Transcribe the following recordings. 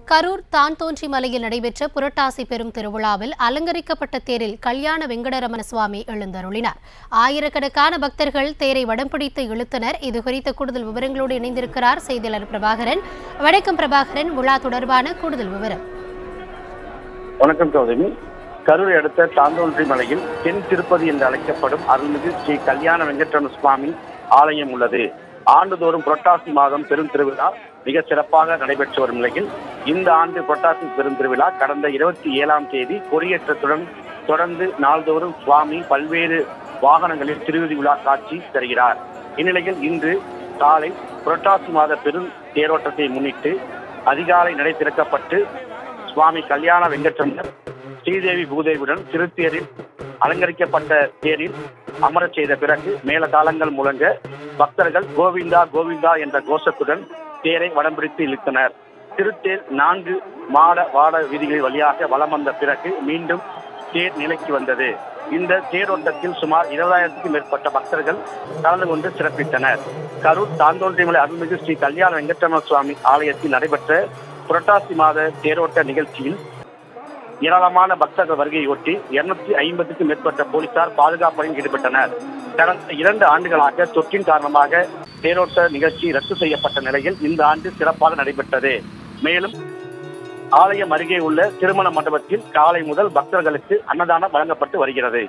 கரூர் தான்தோன்றி மலையில் நடைபெற்ற புரட்டாசி பெரும் திருவிழாவில் அலங்கரிக்கப்பட்ட தேரில் கல்யாண வெங்கடரமண சுவாமி எழுந்தருளினார் ஆயிரக்கணக்கான பக்தர்கள் தேரை வடம் பிடித்து இழுத்தனர் இது குறித்த கூடுதல் விவரங்களோடு இணைந்திருக்கிறார் செய்தியாளர் பிரபாகரன் வணக்கம் பிரபாகரன் விழா தொடர்பான கூடுதல் விவரம் வணக்கம் கௌதமி கரூரை அடுத்த தாந்தோன்றி மலையில் தென் திருப்பதி என்று அழைக்கப்படும் அருள்மிகு ஸ்ரீ கல்யாண வெங்கட்ரமண சுவாமி ஆலயம் உள்ளது ஆண்டுதோறும் புரட்டாசி மாதம் பெரும் திருவிழா மிக சிறப்பாக நடைபெற்று வரும் நிலையில் இந்த ஆண்டு புரட்டாசி பெரும் திருவிழா கடந்த இருபத்தி ஏழாம் தேதி கொடியேற்றத்துடன் தொடர்ந்து நாள்தோறும் சுவாமி பல்வேறு வாகனங்களில் திருவிதி விழா காட்சி தருகிறார் இந்நிலையில் இன்று காலை புரட்டாசி மாத பெரும் தேரோட்டத்தை முன்னிட்டு அதிகாலை நடை திறக்கப்பட்டு சுவாமி கல்யாண வெங்கட்ரமணர் ஸ்ரீதேவி பூதேவியுடன் திருத்தேரில் அலங்கரிக்கப்பட்ட தேரில் அமரச் செய்த பிறகு மேலதாளங்கள் முழங்க பக்தர்கள் கோவிந்தா கோவிந்தா என்ற கோஷத்துடன் தேரை வடம் பிடித்து இழுத்தனர் திருத்தேர் நான்கு மாட வாட வீதிகளின் வழியாக வலம் வந்த பிறகு மீண்டும் தேர் நிலைக்கு வந்தது இந்த தேரோட்டத்தில் சுமார் இருபதாயிரத்துக்கும் மேற்பட்ட பக்தர்கள் கலந்து கொண்டு சிறப்பித்தனர் கரூர் தாந்தோன்றிமலை அருள்மிகு ஸ்ரீ கல்யாண வெங்கட்ரமண சுவாமி ஆலயத்தில் நடைபெற்ற புரட்டாசி மாத தேரோட்ட நிகழ்ச்சியில் ஏராளமான பக்தர்கள் வருகையொட்டி இருநூத்தி ஐம்பதுக்கும் மேற்பட்ட போலீசார் பாதுகாப்பையும் ஈடுபட்டனர் கடந்த இரண்டு ஆண்டுகளாக தொற்றின் காரணமாக தேரோட்ட நிகழ்ச்சி ரத்து செய்யப்பட்ட நிலையில் இந்த ஆண்டு சிறப்பாக நடைபெற்றது மேலும் ஆலயம் அருகே உள்ள திருமண மண்டபத்தில் காலை முதல் பக்தர்களுக்கு அன்னதானம் வழங்கப்பட்டு வருகிறது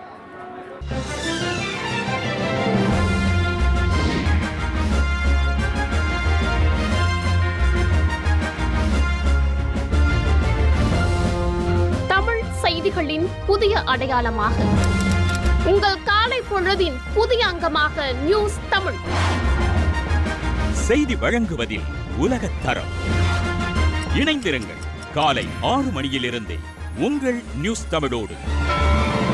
தமிழ் செய்திகளின் புதிய அடையாளமாக உங்கள் காலை பொழுதின் புதிய அங்கமாக நியூஸ் தமிழ் செய்தி வழங்குவதில் உலகத் தரம் இணைந்திருங்கள் காலை ஆறு மணியிலிருந்தே உங்கள் நியூஸ் தமிழோடு